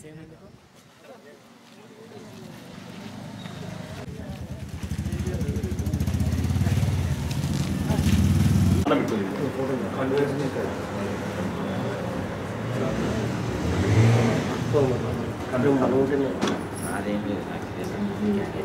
అదేం లేదు నాకు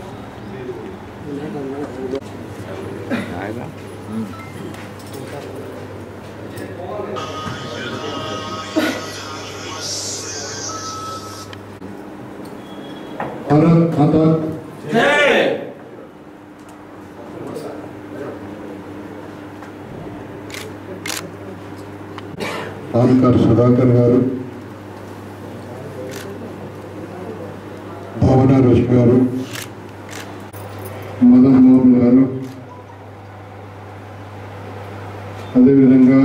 భారత్ మాతా ఆన్కర్ సుధాకర్ గారు భావన రుషి గారు మదన్ మోహన్ గారు అదేవిధంగా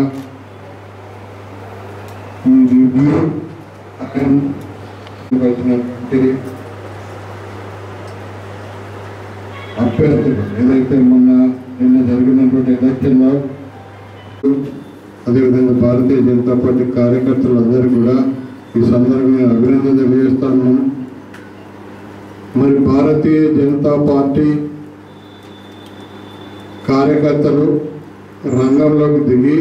ఈ రివ్యూ వచ్చినటువంటి అభ్యర్థులు ఏదైతే మొన్న నిన్న జరిగినటువంటి ఎలక్షన్లో అదేవిధంగా భారతీయ జనతా పార్టీ కార్యకర్తలందరూ కూడా ఈ సందర్భంగా అభినందన తెలియజేస్తాను మరి భారతీయ జనతా పార్టీ కార్యకర్తలు రంగంలోకి దిగి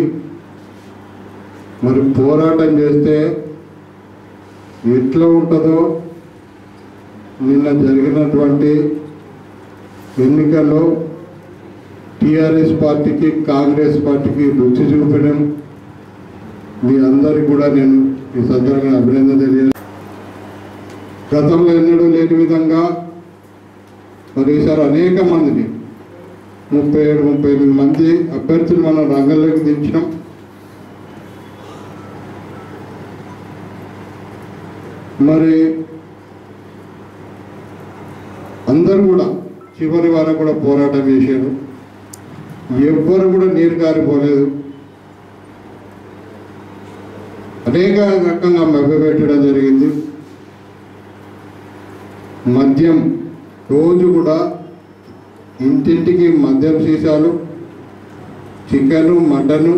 మరి పోరాటం చేస్తే ఎట్లా ఉంటుందో నిన్న జరిగినటువంటి ఎన్నికల్లో టిఆర్ఎస్ పార్టీకి కాంగ్రెస్ పార్టీకి రుచి చూపడం మీ అందరికి కూడా నేను ఈ సందర్భంగా అభినందన తెలియ గతంలో ఎన్నడూ లేని విధంగా మరి ఈసారి అనేక మందిని ముప్పై ఏడు ముప్పై ఎనిమిది మంది అభ్యర్థులు మనం రంగంలోకి దించినాం మరి అందరూ కూడా చివరి వరకు కూడా పోరాటం చేశారు ఎవ్వరు కూడా నీరు కారిపోలేదు అనేక రకంగా మభ్యపెట్టడం జరిగింది మద్యం రోజు కూడా ఇంటింటికి మద్యం సీసాలు చికెను మటను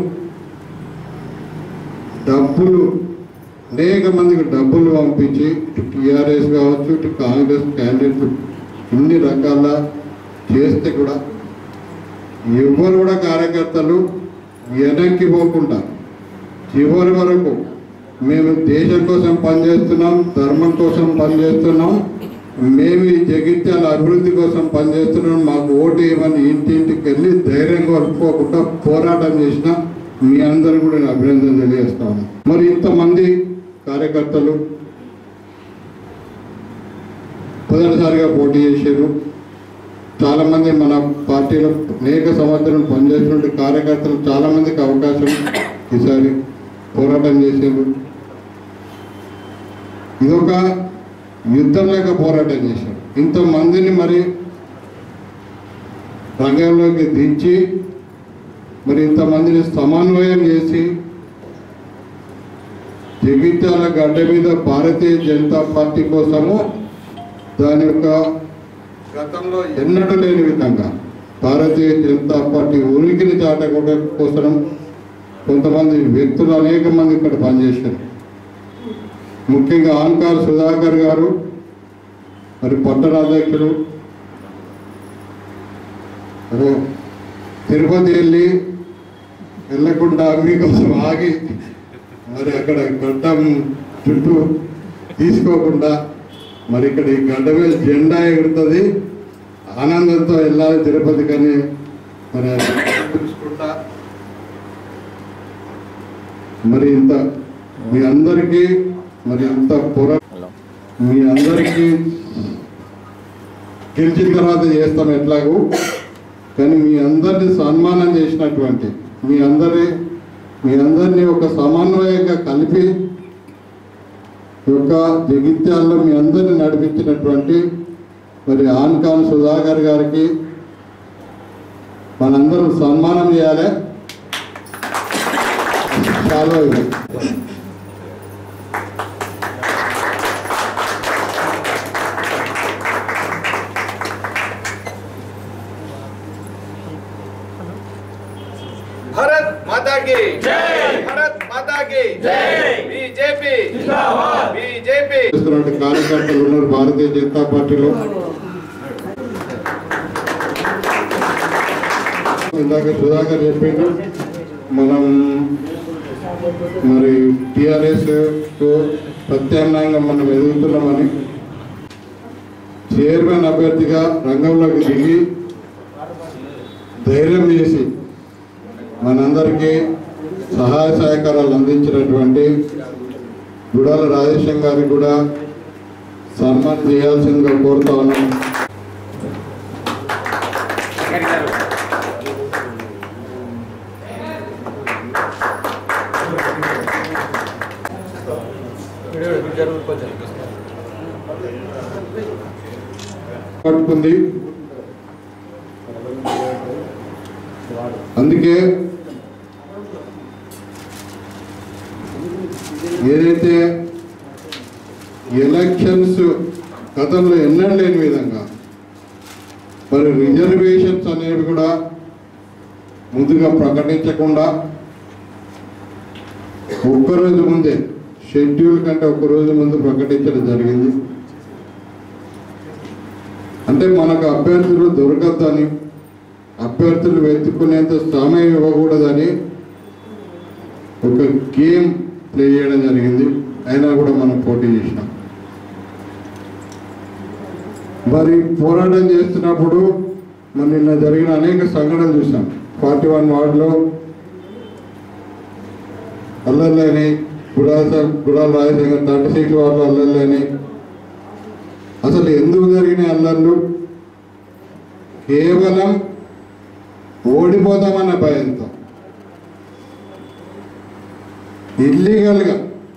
డబ్బులు అనేక మందికి డబ్బులు పంపించి ఇటు టీఆర్ఎస్ కావచ్చు ఇటు కాంగ్రెస్ క్యాండిడేట్లు ఇన్ని రకాల చేస్తే కూడా ఎవరు కూడా కార్యకర్తలు వెనక్కి పోకుండా చివరి వరకు మేము దేశం కోసం పనిచేస్తున్నాం ధర్మం కోసం పనిచేస్తున్నాం మేము ఈ జగిత్యాల అభివృద్ధి కోసం పనిచేస్తున్నాం మాకు ఓటు ఇవ్వని ఇంటింటికి వెళ్ళి ధైర్యంగా వలుపుకోకుండా పోరాటం చేసిన మీ అందరూ కూడా నేను అభినందన తెలియజేస్తాను మరి ఇంతమంది కార్యకర్తలు మొదటిసారిగా పోటీ చేశారు చాలా మంది మన పార్టీలో అనేక సంవత్సరం పనిచేసినటువంటి కార్యకర్తలు చాలా మందికి అవకాశం ఈసారి పోరాటం చేశారు ఇదొక యుద్ధం లేక పోరాటం చేశారు ఇంతమందిని మరి రంగంలోకి దించి మరి ఇంతమందిని సమన్వయం చేసి జగిత్యాల గడ్డ మీద భారతీయ జనతా పార్టీ కోసము దాని యొక్క గతంలో ఎన్నడూ లేని విధంగా భారతీయ జనతా పార్టీ ఉనికిని చాటకూడడం కోసం కొంతమంది వ్యక్తులు అనేక మంది ఇక్కడ పనిచేశారు ముఖ్యంగా ఆన్కార్ సుధాకర్ గారు మరి పట్టణ అధ్యక్షుడు మరి తిరుపతి వెళ్ళి వెళ్ళకుండా మీకోసం ఆగి మరి అక్కడ గడ్డం చుట్టూ తీసుకోకుండా మరి ఇక్కడ ఈ గడ్డ మీద జెండా ఎగురుతుంది ఆనందంతో వెళ్ళాలి తిరుపతి కానీ మరి చూసుకుంటా మరి ఇంత మీ అందరికీ మరి ఇంత పొర మీ అందరికీ గెలిచిన తర్వాత చేస్తాం ఎట్లాగూ కానీ మీ అందరిని సన్మానం చేసినటువంటి మీ అందరి మీ అందరినీ ఒక సమన్వయంగా కలిపి ఈ యొక్క జగిత్యాల్లో మీ అందరిని నడిపించినటువంటి మరి ఆన్కాన్ సుధాకర్ గారికి మనందరం సన్మానం చేయాలి చాలా ఇది. भारत माता की जय भारत माता की जय बीजेपी बीजेपी చేస్తున్నటువంటి కార్యకర్తలు ఉన్నారు భారతీయ జనతా పార్టీలో ఇందాక సుధాకర్ చెప్పిండు మనం మరి టిఆర్ఎస్ ప్రత్యామ్నాయంగా మనం ఎదుగుతున్నామని చైర్మన్ అభ్యర్థిగా రంగంలోకి దిగి ధైర్యం చేసి మనందరికీ సహాయ సహకారాలు అందించినటువంటి గుడాల రాజేశం గారికి కూడా సన్మానం చేయాల్సిందిగా కోరుతా ఉన్నాం పట్టుకుంది అందుకే ఏదైతే ఎలక్షన్స్ గతంలో ఎన్నడూ లేని విధంగా మరి రిజర్వేషన్స్ అనేవి కూడా ముందుగా ప్రకటించకుండా ఒక్కరోజు ముందే షెడ్యూల్ కంటే ఒక్క రోజు ముందు ప్రకటించడం జరిగింది అంటే మనకు అభ్యర్థులు దొరకద్దని అభ్యర్థులు వెతుక్కునేంత సమయం ఇవ్వకూడదని ఒక గేమ్ ప్లే చేయడం జరిగింది అయినా కూడా మనం పోటీ చేసినాం మరి పోరాటం చేస్తున్నప్పుడు మరి నిన్న జరిగిన అనేక సంఘటనలు చూసాం ఫార్టీ వన్ వార్డులో అల్లర్లేని గుడాల గుడాల రాజశేఖర్ థర్టీ సిక్స్ వార్డులో అల్లర్లేని అసలు ఎందుకు జరిగిన అల్లర్లు కేవలం ఓడిపోతామన్న భయంతో ఇల్లీగల్గా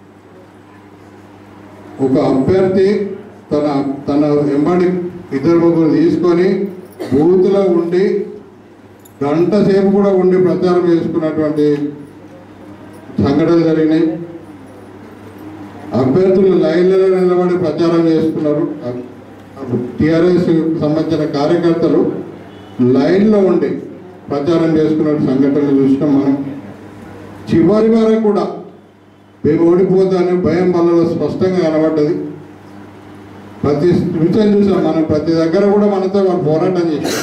ఒక అభ్యర్థి తన తన వెంబడి ఇద్దరు ముగ్గురు తీసుకొని బూత్లో ఉండి గంట సేపు కూడా ఉండి ప్రచారం చేసుకున్నటువంటి సంఘటనలు జరిగినాయి అభ్యర్థులు లైన్లలో నిలబడి ప్రచారం చేసుకున్నారు టిఆర్ఎస్ సంబంధించిన కార్యకర్తలు లైన్లో ఉండి ప్రచారం చేసుకున్న సంఘటనలు చూసినాం మనం చివరి వరకు కూడా మేము ఓడిపోతామని భయం వల్ల స్పష్టంగా కనబడ్డది ప్రతి నిమిషం చూసాం మనం ప్రతి దగ్గర కూడా మనతో వాళ్ళు పోరాటం చేశాం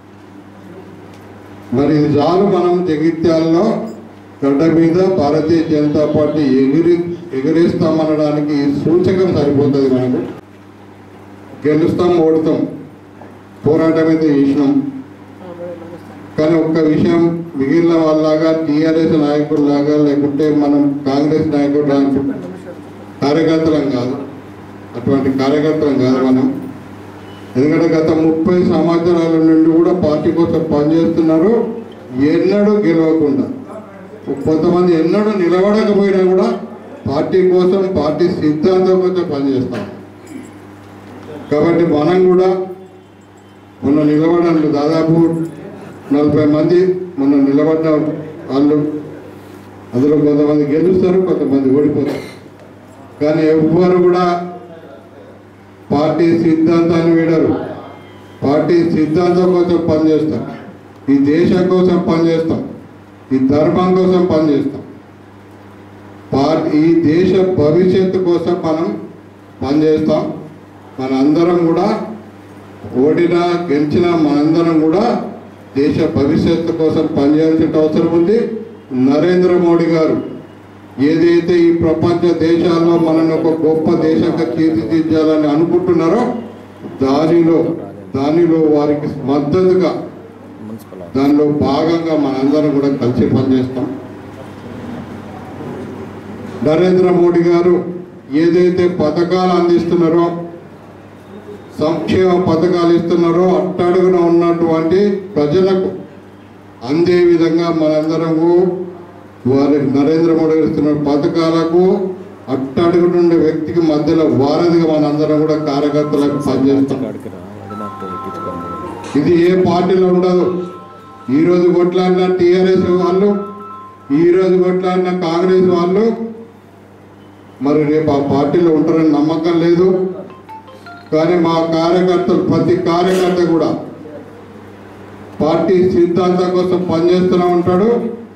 మరి ఇది చాలు మనం జగిత్యాలలో గడ్డ మీద భారతీయ జనతా పార్టీ ఎగిరి ఎగిరేస్తామనడానికి ఈ సూచకం సరిపోతుంది మనకు గెలుస్తాం ఓడుతాం పోరాటం అయితే చేసినాం కానీ ఒక్క విషయం మిగిలిన వాళ్ళలాగా టీఆర్ఎస్ నాయకుల్లాగా లేకుంటే మనం కాంగ్రెస్ నాయకుడు లాంటి కార్యకర్తలం కాదు అటువంటి కార్యకర్తలం కాదు మనం ఎందుకంటే గత ముప్పై సంవత్సరాల నుండి కూడా పార్టీ కోసం పనిచేస్తున్నారు ఎన్నడూ గెలవకుండా కొంతమంది ఎన్నడూ నిలబడకపోయినా కూడా పార్టీ కోసం పార్టీ సిద్ధాంతం కోసం పనిచేస్తాం కాబట్టి మనం కూడా మొన్న నిలబడాలి దాదాపు నలభై మంది మొన్న నిలబడ్డ వాళ్ళు అందులో కొంతమంది గెలుస్తారు కొంతమంది ఓడిపోతారు కానీ ఎవ్వరు కూడా పార్టీ సిద్ధాంతాన్ని వీడరు పార్టీ సిద్ధాంతం కోసం పనిచేస్తాం ఈ దేశం కోసం పనిచేస్తాం ఈ ధర్మం కోసం పనిచేస్తాం పార్టీ ఈ దేశ భవిష్యత్తు కోసం మనం పనిచేస్తాం మనందరం కూడా ఓడినా గెలిచినా మనందరం కూడా దేశ భవిష్యత్తు కోసం పనిచేయాల్సిన అవసరం ఉంది నరేంద్ర మోడీ గారు ఏదైతే ఈ ప్రపంచ దేశాల్లో మనల్ని ఒక గొప్ప దేశంగా తీర్చిదిద్దాలని అనుకుంటున్నారో దానిలో దానిలో వారికి మద్దతుగా దానిలో భాగంగా మనందరం కూడా కలిసి పనిచేస్తాం నరేంద్ర మోడీ గారు ఏదైతే పథకాలు అందిస్తున్నారో సంక్షేమ పథకాలు ఇస్తున్నారో అట్టడుగున ఉన్నటువంటి ప్రజలకు అందే విధంగా మనందరము వారి నరేంద్ర మోడీ గారు ఇస్తున్న పథకాలకు అట్టడుగు నుండి వ్యక్తికి మధ్యలో వారధిగా మనందరం కూడా కార్యకర్తలకు పనిచేస్తాం ఇది ఏ పార్టీలో ఉండదు ఈ రోజు కొట్లాడిన టీఆర్ఎస్ వాళ్ళు ఈ రోజు కొట్లాడిన కాంగ్రెస్ వాళ్ళు మరి రేపు ఆ పార్టీలో ఉంటారని నమ్మకం లేదు కానీ మా కార్యకర్తలు ప్రతి కార్యకర్త కూడా పార్టీ సిద్ధాంతం కోసం పనిచేస్తూనే ఉంటాడు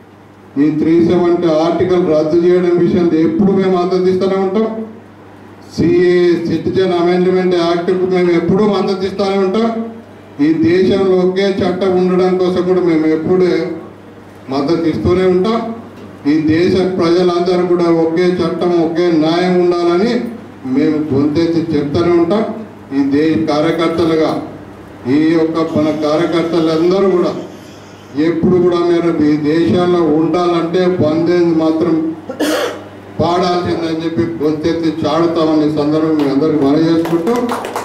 ఈ త్రీ సెవెంటీ ఆర్టికల్ రద్దు చేయడం విషయంలో ఎప్పుడు మేము మద్దతు ఇస్తూనే ఉంటాం సిఏ సిటిజన్ అమెండ్మెంట్ యాక్ట్కు మేము ఎప్పుడూ మద్దతు ఇస్తూనే ఉంటాం ఈ దేశంలో ఒకే చట్టం ఉండడం కోసం కూడా మేము ఎప్పుడూ మద్దతు ఇస్తూనే ఉంటాం ఈ దేశ ప్రజలందరూ కూడా ఒకే చట్టం ఒకే న్యాయం ఉండాలని మేము గొంతెత్తి చెప్తూనే ఉంటాం ఈ దేశ కార్యకర్తలుగా ఈ యొక్క మన కార్యకర్తలందరూ కూడా ఎప్పుడు కూడా మీరు ఈ దేశంలో ఉండాలంటే బందేది మాత్రం పాడాల్సిందని చెప్పి గొంతెత్తి చాడుతామని సందర్భం మీ అందరికి మనవి చేసుకుంటూ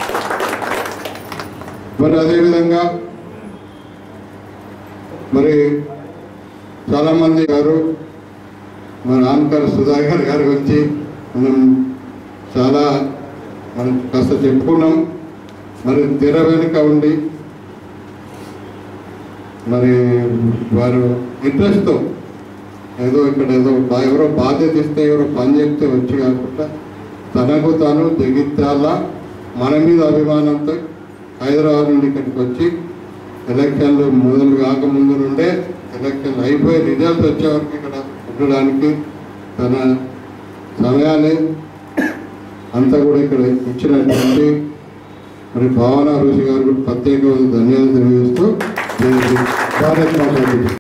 మరి అదేవిధంగా మరి చాలామంది గారు మన ఆన్కర్ సుధాకర్ గారి గురించి మనం చాలా మనం కాస్త చెప్పుకున్నాం మరి తెర వెనుక ఉండి మరి వారు ఇంట్రెస్ట్తో ఏదో ఇక్కడ ఏదో బా- ఎవరో బాధ్యత ఇస్తే ఎవరో పని చెప్తే వచ్చి కాకుండా తనకు తాను జగిత్యాల మన మీద అభిమానంతో హైదరాబాద్ నుండి ఇక్కడికి వచ్చి ఎలక్షన్లు మొదలు కాకముందు నుండే ఎలక్షన్లు అయిపోయి రిజల్ట్ వచ్చే వరకు ఇక్కడ ఉండడానికి తన సమయాన్ని అంతా కూడా ఇక్కడ ఇచ్చినటువంటి మరి భావన ఋషి గారు కూడా ప్రత్యేకమైన ధన్యవాదాలు తెలియజేస్తూ జై శ్రీ భారత్ మాతా కీ జై.